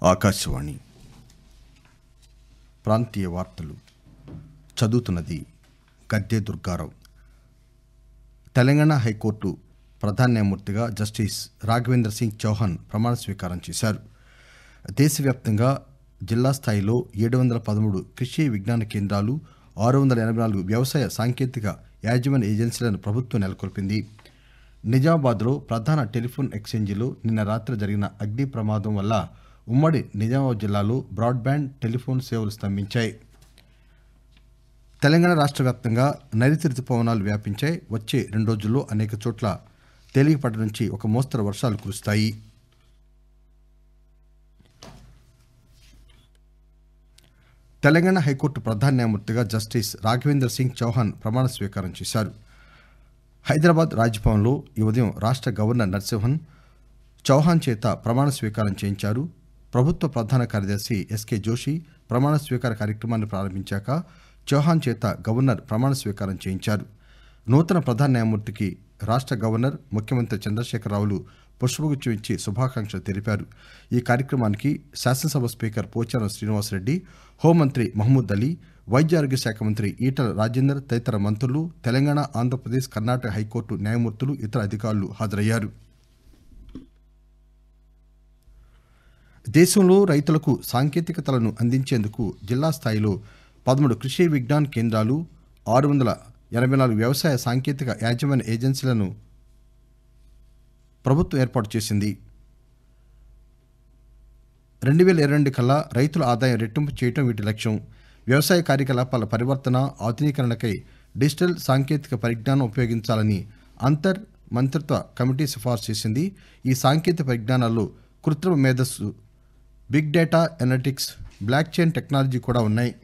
ఆకాశవాణి ప్రాంతీయ వార్తలు చదువుతున్నది గద్దె దుర్గారావు తెలంగాణ హైకోర్టు ప్రధాన న్యాయమూర్తిగా జస్టిస్ రాఘవేంద్ర సింగ్ చౌహాన్ ప్రమాణ స్వీకారం చేశారు దేశవ్యాప్తంగా జిల్లా స్థాయిలో ఏడు వందల పదమూడు కృషి విజ్ఞాన కేంద్రాలు ఆరు వందల ఎనభై నాలుగు వ్యవసాయ సాంకేతిక యాజమాన్య ఏజెన్సీలను ప్రభుత్వం నెలకొల్పింది నిజామాబాద్లో ప్రధాన టెలిఫోన్ ఎక్స్చేంజిలో నిన్న రాత్రి జరిగిన అగ్ని ప్రమాదం వల్ల ఉమ్మడి నిజామాబాద్ జిల్లాలో బ్రాడ్బ్యాండ్ టెలిఫోన్ సేవలు స్తంభించాయి తెలంగాణ రాష్ట్ర వ్యాప్తంగా నైరుతి రుతుపవనాలు వ్యాపించాయి వచ్చే రెండు రోజుల్లో అనేక చోట్ల తేలికపాటి నుంచి ఒక మోస్తరు వర్షాలు కురుస్తాయి తెలంగాణ హైకోర్టు ప్రధాన న్యాయమూర్తిగా జస్టిస్ రాఘవేంద్ర సింగ్ చౌహాన్ ప్రమాణ స్వీకారం చేశారు హైదరాబాద్ రాజ్భవన్లో ఈ ఉదయం రాష్ట్ర గవర్నర్ నరసింహన్ చౌహాన్ చేత ప్రమాణ స్వీకారం చేయించారు ప్రభుత్వ ప్రధాన కార్యదర్శి ఎస్కే జోషి ప్రమాణ స్వీకార కార్యక్రమాన్ని ప్రారంభించాక చౌహాన్ చేత గవర్నర్ ప్రమాణ స్వీకారం చేయించారు నూతన ప్రధాన న్యాయమూర్తికి రాష్ట్ర గవర్నర్ ముఖ్యమంత్రి చంద్రశేఖరరావులు పుష్పగుచ్చం ఇచ్చి శుభాకాంక్షలు తెలిపారు ఈ కార్యక్రమానికి శాసనసభ స్పీకర్ పోచారం శ్రీనివాసరెడ్డి హోంమంత్రి మహమూద్ అలీ వైద్య ఆరోగ్య శాఖ మంత్రి ఈటల రాజేందర్ తదితర మంత్రులు తెలంగాణ ఆంధ్రప్రదేశ్ కర్ణాటక హైకోర్టు న్యాయమూర్తులు ఇతర అధికారులు హాజరయ్యారు దేశంలో రైతులకు సాంకేతికతలను అందించేందుకు జిల్లా స్థాయిలో పదమూడు కృషి విజ్ఞాన్ కేంద్రాలు ఆరు వందల ఎనభై నాలుగు వ్యవసాయ సాంకేతిక యాజమాన్య ఏజెన్సీలను ప్రభుత్వం ఏర్పాటు చేసింది రెండు వేల ఇరవై రెండు కల్లా రైతుల ఆదాయం రెట్టింపు చేయటం వీటి లక్ష్యం వ్యవసాయ కార్యకలాపాల పరివర్తన ఆధునీకరణకై డిజిటల్ సాంకేతిక పరిజ్ఞానం ఉపయోగించాలని అంతర్ మంత్రిత్వ కమిటీ సిఫార్సు చేసింది ఈ సాంకేతిక పరిజ్ఞానాల్లో కృత్రిమ మేధస్సు big data analytics blockchain technology కూడా ఉన్నాయి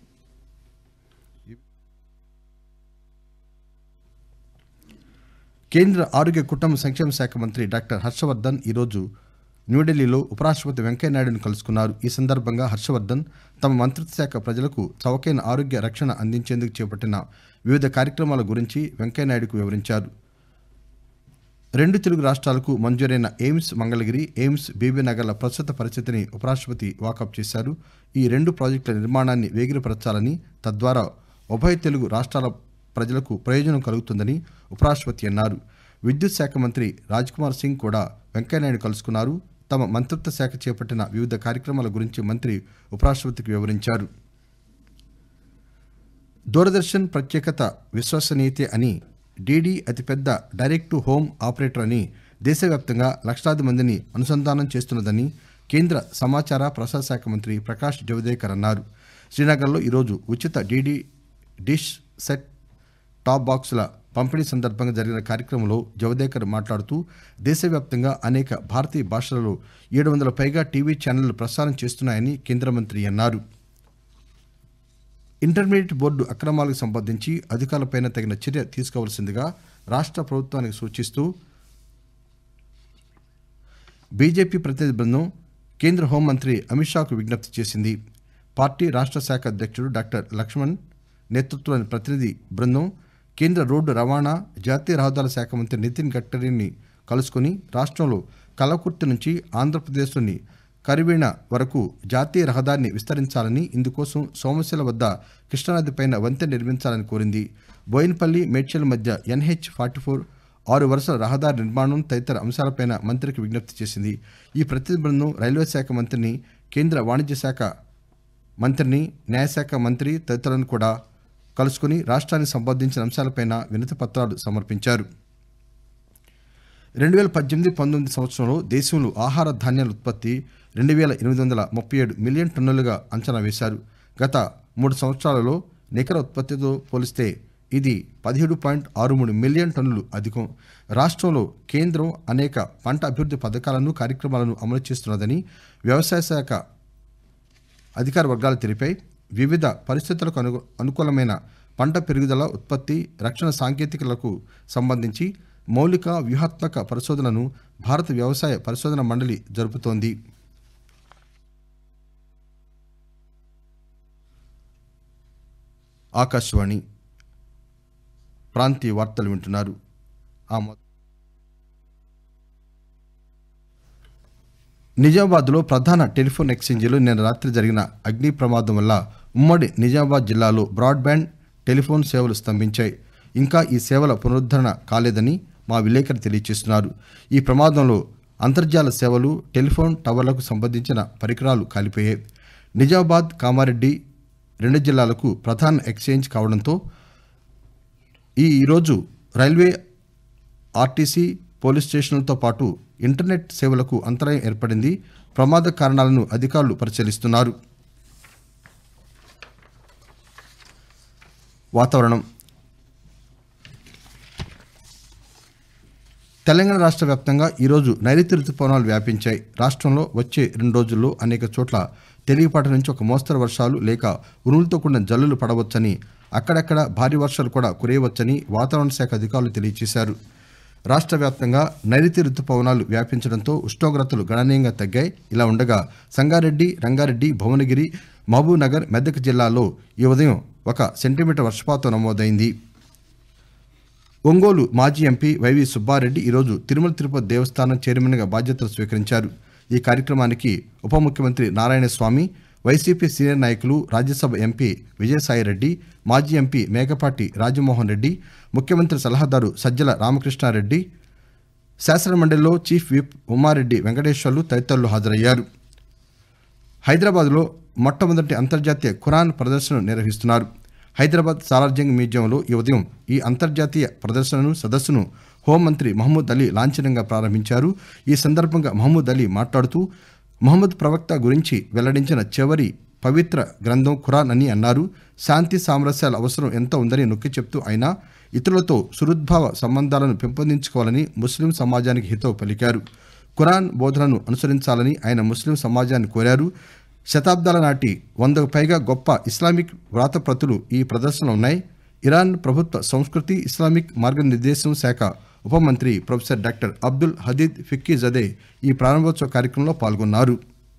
కేంద్ర ఆరోగ్య కుటుంబ సంక్షేమ శాఖ మంత్రి డాక్టర్ హర్షవర్ధన్ ఈరోజు న్యూఢిల్లీలో ఉపరాష్ట్రపతి వెంకయ్యనాయుడును కలుసుకున్నారు ఈ సందర్భంగా హర్షవర్ధన్ తమ మంత్రిత్వ శాఖ ప్రజలకు చౌకైన ఆరోగ్య రక్షణ అందించేందుకు చేపట్టిన వివిధ కార్యక్రమాల గురించి వెంకయ్యనాయుడుకు వివరించారు రెండు తెలుగు రాష్ట్రాలకు మంజూరైన ఎయిమ్స్ మంగళగిరి ఎయిమ్స్ బీబీనగర్ల ప్రస్తుత పరిస్థితిని ఉపరాష్ట్రపతి వాకప్ చేశారు ఈ రెండు ప్రాజెక్టుల నిర్మాణాన్ని వేగిరపరచాలని తద్వారా ఉభయ తెలుగు రాష్ట్రాల ప్రజలకు ప్రయోజనం కలుగుతుందని ఉపరాష్ట్రపతి అన్నారు విద్యుత్ శాఖ మంత్రి రాజ్కుమార్ సింగ్ కూడా వెంకయ్యనాయుడు కలుసుకున్నారు తమ మంత్రిత్వ శాఖ చేపట్టిన వివిధ కార్యక్రమాల గురించి మంత్రి ఉపరాష్ట్రపతికి వివరించారు దూరదర్శన్ ప్రత్యేకత విశ్వసనీయతే అని డీడీ అతిపెద్ద డైరెక్ట్ టు హోమ్ ఆపరేటర్ అని దేశవ్యాప్తంగా లక్షలాది మందిని అనుసంధానం చేస్తున్నదని కేంద్ర సమాచార ప్రసార శాఖ మంత్రి ప్రకాష్ జవదేకర్ అన్నారు శ్రీనగర్లో ఈరోజు ఉచిత డీడీ డిష్ సెట్ టాప్ బాక్సుల పంపిణీ సందర్భంగా జరిగిన కార్యక్రమంలో జవదేకర్ మాట్లాడుతూ దేశవ్యాప్తంగా అనేక భారతీయ భాషలలో ఏడు వందల పైగా టీవీ ఛానళ్లు ప్రసారం చేస్తున్నాయని కేంద్ర మంత్రి అన్నారు ఇంటర్మీడియట్ బోర్డు అక్రమాలకు సంబంధించి అధికారులపై తగిన చర్య తీసుకోవాల్సిందిగా రాష్ట్ర ప్రభుత్వానికి సూచిస్తూ బీజేపీ ప్రతినిధి బృందం కేంద్ర హోంమంత్రి అమిత్ షాకు విజ్ఞప్తి చేసింది పార్టీ రాష్ట్ర శాఖ అధ్యక్షుడు డాక్టర్ లక్ష్మణ్ నేతృత్వంలోని ప్రతినిధి బృందం కేంద్ర రోడ్డు రవాణా జాతీయ రహదారుల శాఖ మంత్రి నితిన్ గడ్కరీని కలుసుకుని రాష్ట్రంలో కలకుర్తి నుంచి ఆంధ్రప్రదేశ్లోని కరివీణ వరకు జాతీయ రహదారిని విస్తరించాలని ఇందుకోసం సోమశిల వద్ద కృష్ణానదిపైన వంతెన నిర్మించాలని కోరింది బోయిన్పల్లి మేడ్చల్ మధ్య ఎన్హెచ్ ఫార్టీ ఫోర్ ఆరు వరుసల రహదారి నిర్మాణం తదితర అంశాలపైన మంత్రికి విజ్ఞప్తి చేసింది ఈ ప్రతినిధి బృందం రైల్వే శాఖ మంత్రిని కేంద్ర వాణిజ్య శాఖ మంత్రిని న్యాయశాఖ మంత్రి తదితరులను కూడా కలుసుకుని రాష్ట్రానికి సంబంధించిన అంశాలపైన వినతి పత్రాలు సమర్పించారు రెండు వేల పద్దెనిమిది పంతొమ్మిది సంవత్సరంలో దేశంలో ఆహార ధాన్యాల ఉత్పత్తి రెండు వేల ఎనిమిది వందల ముప్పై ఏడు మిలియన్ టన్నులుగా అంచనా వేశారు గత మూడు సంవత్సరాలలో నికర ఉత్పత్తితో పోలిస్తే ఇది పదిహేడు పాయింట్ ఆరు మూడు మిలియన్ టన్నులు అధికం రాష్ట్రంలో కేంద్రం అనేక పంట అభివృద్ధి పథకాలను కార్యక్రమాలను అమలు చేస్తున్నదని వ్యవసాయ శాఖ అధికార వర్గాలు తెలిపాయి వివిధ పరిస్థితులకు అను అనుకూలమైన పంట పెరుగుదల ఉత్పత్తి రక్షణ సాంకేతికలకు సంబంధించి మౌలిక వ్యూహాత్మక పరిశోధనను భారత వ్యవసాయ పరిశోధన మండలి జరుపుతోంది ఆకాశవాణి ప్రాంతీయ వార్తలు వింటున్నారు ఆ మొ- నిజామాబాద్లో ప్రధాన టెలిఫోన్ ఎక్స్చేంజీలో నిన్న రాత్రి జరిగిన అగ్ని ప్రమాదం వల్ల ఉమ్మడి నిజామాబాద్ జిల్లాలో బ్రాడ్బ్యాండ్ టెలిఫోన్ సేవలు స్తంభించాయి ఇంకా ఈ సేవల పునరుద్ధరణ కాలేదని మా విలేకరి తెలియజేస్తున్నారు ఈ ప్రమాదంలో అంతర్జాల సేవలు టెలిఫోన్ టవర్లకు సంబంధించిన పరికరాలు కాలిపోయాయి నిజామాబాద్ కామారెడ్డి రెండు జిల్లాలకు ప్రధాన ఎక్స్చేంజ్ కావడంతో ఈ ఈరోజు రైల్వే ఆర్టీసీ పోలీస్ స్టేషన్లతో పాటు ఇంటర్నెట్ సేవలకు అంతరాయం ఏర్పడింది ప్రమాద కారణాలను అధికారులు పరిశీలిస్తున్నారు వాతావరణం తెలంగాణ రాష్ట్ర వ్యాప్తంగా ఈరోజు నైరుతి రుతుపవనాలు వ్యాపించాయి రాష్ట్రంలో వచ్చే రెండు రోజుల్లో అనేక చోట్ల తేలికపాటి నుంచి ఒక మోస్తరు వర్షాలు లేక ఉరుములతో కూడిన జల్లులు పడవచ్చని అక్కడక్కడ భారీ వర్షాలు కూడా కురియవచ్చని వాతావరణ శాఖ అధికారులు తెలియజేశారు రాష్ట్ర వ్యాప్తంగా నైరుతి రుతుపవనాలు వ్యాపించడంతో ఉష్ణోగ్రతలు గణనీయంగా తగ్గాయి ఇలా ఉండగా సంగారెడ్డి రంగారెడ్డి భువనగిరి మహబూబ్ నగర్ మెదక్ జిల్లాలో ఈ ఉదయం ఒక సెంటీమీటర్ వర్షపాతం నమోదైంది ఒంగోలు మాజీ ఎంపీ వైవి సుబ్బారెడ్డి ఈరోజు తిరుమల తిరుపతి దేవస్థానం చైర్మన్గా బాధ్యతలు స్వీకరించారు ఈ కార్యక్రమానికి ఉప ముఖ్యమంత్రి నారాయణ స్వామి వైసీపీ సీనియర్ నాయకులు రాజ్యసభ ఎంపీ విజయసాయిరెడ్డి మాజీ ఎంపీ మేకపాటి రాజమోహన్ రెడ్డి ముఖ్యమంత్రి సలహాదారు సజ్జల రామకృష్ణారెడ్డి శాసనమండలిలో చీఫ్ విప్ ఉమారెడ్డి వెంకటేశ్వర్లు తదితరులు హాజరయ్యారు హైదరాబాద్లో మొట్టమొదటి అంతర్జాతీయ ఖురాన్ ప్రదర్శనను నిర్వహిస్తున్నారు హైదరాబాద్ సాలార్జంగ్ మ్యూజియంలో ఈ ఉదయం ఈ అంతర్జాతీయ ప్రదర్శనను సదస్సును హోంమంత్రి మహమూద్ అలీ లాంఛనంగా ప్రారంభించారు ఈ సందర్భంగా మహమూద్ అలీ మాట్లాడుతూ మహమ్మద్ ప్రవక్త గురించి వెల్లడించిన చివరి పవిత్ర గ్రంథం ఖురాన్ అని అన్నారు శాంతి సామరస్యాల అవసరం ఎంత ఉందని నొక్కి చెప్తూ ఆయన ఇతరులతో సుహృద్భావ సంబంధాలను పెంపొందించుకోవాలని ముస్లిం సమాజానికి హితవు పలికారు ఖురాన్ బోధనను అనుసరించాలని ఆయన ముస్లిం సమాజాన్ని కోరారు శతాబ్దాల నాటి వందకు పైగా గొప్ప ఇస్లామిక్ వ్రాతప్రతులు ఈ ప్రదర్శనలో ఉన్నాయి ఇరాన్ ప్రభుత్వ సంస్కృతి ఇస్లామిక్ మార్గనిర్దేశం శాఖ ఉప మంత్రి professor doctor Abdul Hadeed FICCI జదే ఈ ప్రారంభోత్సవ కార్యక్రమంలో పాల్గొన్నారు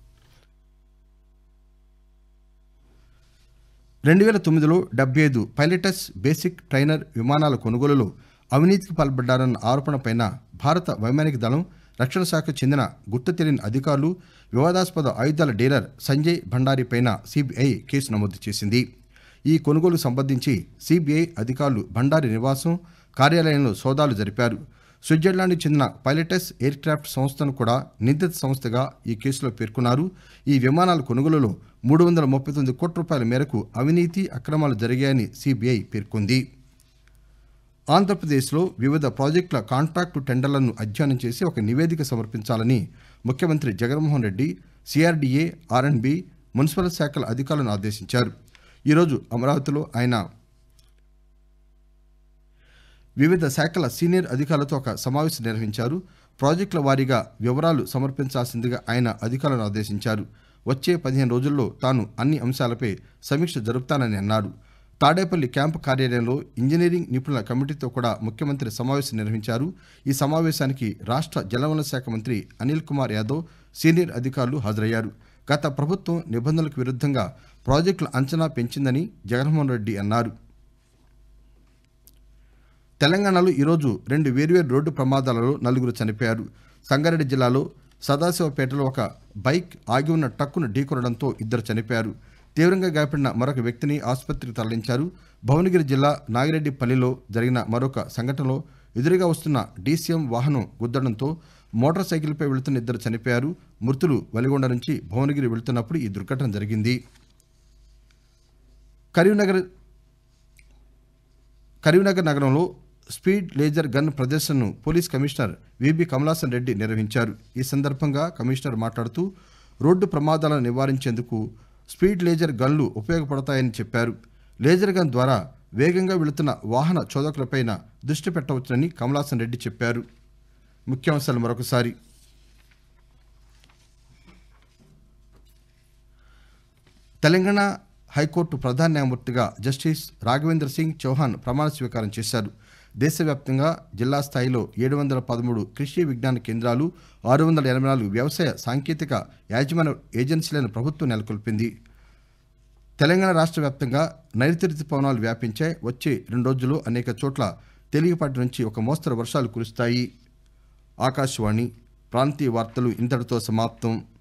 రెండు వేల తొమ్మిదిలో డెబ్బై ఐదు పైలటస్ బేసిక్ ట్రైనర్ విమానాల కొనుగోలులో అవినీతికి పాల్పడ్డారన్న ఆరోపణపై భారత వైమానిక దళం రక్షణ శాఖకు చెందిన గుర్తు తెలియని అధికారులు వివాదాస్పద ఆయుధాల డీలర్ సంజయ్ భండారీపైన సిబిఐ కేసు నమోదు చేసింది ఈ కొనుగోలుకు సంబంధించి సిబిఐ అధికారులు భండారి నివాసం కార్యాలయంలో సోదాలు జరిపారు స్విట్జర్లాండ్కు చెందిన పైలటస్ ఎయిర్ క్రాఫ్ట్ సంస్థను కూడా నిందిత సంస్థగా ఈ కేసులో పేర్కొన్నారు ఈ విమానాల కొనుగోలులో మూడు వందల ముప్పై తొమ్మిది కోట్ల రూపాయల మేరకు అవినీతి అక్రమాలు జరిగాయని సిబిఐ పేర్కొంది ఆంధ్రప్రదేశ్లో వివిధ ప్రాజెక్టుల కాంట్రాక్టు టెండర్లను అధ్యయనం చేసి ఒక నివేదిక సమర్పించాలని ముఖ్యమంత్రి Jaganmohan Reddy CRDA R and B municipal శాఖల అధికారులను ఆదేశించారు ఈరోజు అమరావతిలో ఆయన వివిధ శాఖల సీనియర్ అధికారులతో ఒక సమావేశం నిర్వహించారు ప్రాజెక్టుల వారీగా వివరాలు సమర్పించాల్సిందిగా ఆయన అధికారులను ఆదేశించారు వచ్చే పదిహేను రోజుల్లో తాను అన్ని అంశాలపై సమీక్ష జరుపుతానని అన్నారు తాడేపల్లి క్యాంపు కార్యాలయంలో ఇంజనీరింగ్ నిపుణుల కమిటీతో కూడా ముఖ్యమంత్రి సమావేశం నిర్వహించారు ఈ సమావేశానికి రాష్ట్ర జలవనరుల శాఖ మంత్రి అనిల్ కుమార్ యాదవ్ సీనియర్ అధికారులు హాజరయ్యారు గత ప్రభుత్వం నిబంధనలకు విరుద్ధంగా ప్రాజెక్టుల అంచనా పెంచిందని జగన్మోహన్ రెడ్డి అన్నారు తెలంగాణలో ఈరోజు రెండు వేర్వేరు రోడ్డు ప్రమాదాలలో నలుగురు చనిపోయారు సంగారెడ్డి జిల్లాలో సదాశివపేటలో ఒక బైక్ ఆగి ఉన్న ట్రక్కును ఢీకొనడంతో ఇద్దరు చనిపోయారు తీవ్రంగా గాయపడిన మరొక వ్యక్తిని ఆసుపత్రికి తరలించారు భువనగిరి జిల్లా నాగిరెడ్డిపల్లిలో జరిగిన మరొక సంఘటనలో ఎదురుగా వస్తున్న డీసీఎం వాహనం గుద్దడంతో మోటార్ సైకిల్పై వెళుతున్న ఇద్దరు చనిపోయారు మృతులు వలిగొండ నుంచి భువనగిరి వెళుతున్నప్పుడు ఈ దుర్ఘటన జరిగింది కరీంనగర్ కరీంనగర్ నగరంలో స్పీడ్ లేజర్ గన్ ప్రదర్శనను police commissioner V B Kamalasan Reddy నిర్వహించారు ఈ సందర్భంగా కమిషనర్ మాట్లాడుతూ రోడ్డు ప్రమాదాలను నివారించేందుకు స్పీడ్ లేజర్ గన్లు ఉపయోగపడతాయని చెప్పారు లేజర్ గన్ ద్వారా వేగంగా వెళుతున్న వాహన చోదకులపై దృష్టి పెట్టవచ్చునని కమలాసన్ రెడ్డి చెప్పారు ముఖ్యాంశాలు మరొకసారి తెలంగాణ హైకోర్టు ప్రధాన న్యాయమూర్తిగా జస్టిస్ రాఘవేంద్ర సింగ్ చౌహాన్ ప్రమాణ స్వీకారం చేశారు దేశవ్యాప్తంగా జిల్లా స్థాయిలో ఏడు వందల పదమూడు కృషి విజ్ఞాన కేంద్రాలు ఆరు వందల ఎనభై నాలుగు వ్యవసాయ సాంకేతిక యాజమాన్య ఏజెన్సీలను ప్రభుత్వం నెలకొల్పింది తెలంగాణ రాష్ట్ర వ్యాప్తంగా నైరుతి రుతుపవనాలు వ్యాపించాయి వచ్చే రెండు రోజుల్లో అనేక చోట్ల తేలికపాటి నుంచి ఒక మోస్తరు వర్షాలు కురుస్తాయి ఆకాశవాణి ప్రాంతీయ వార్తలు ఇంతటితో సమాప్తం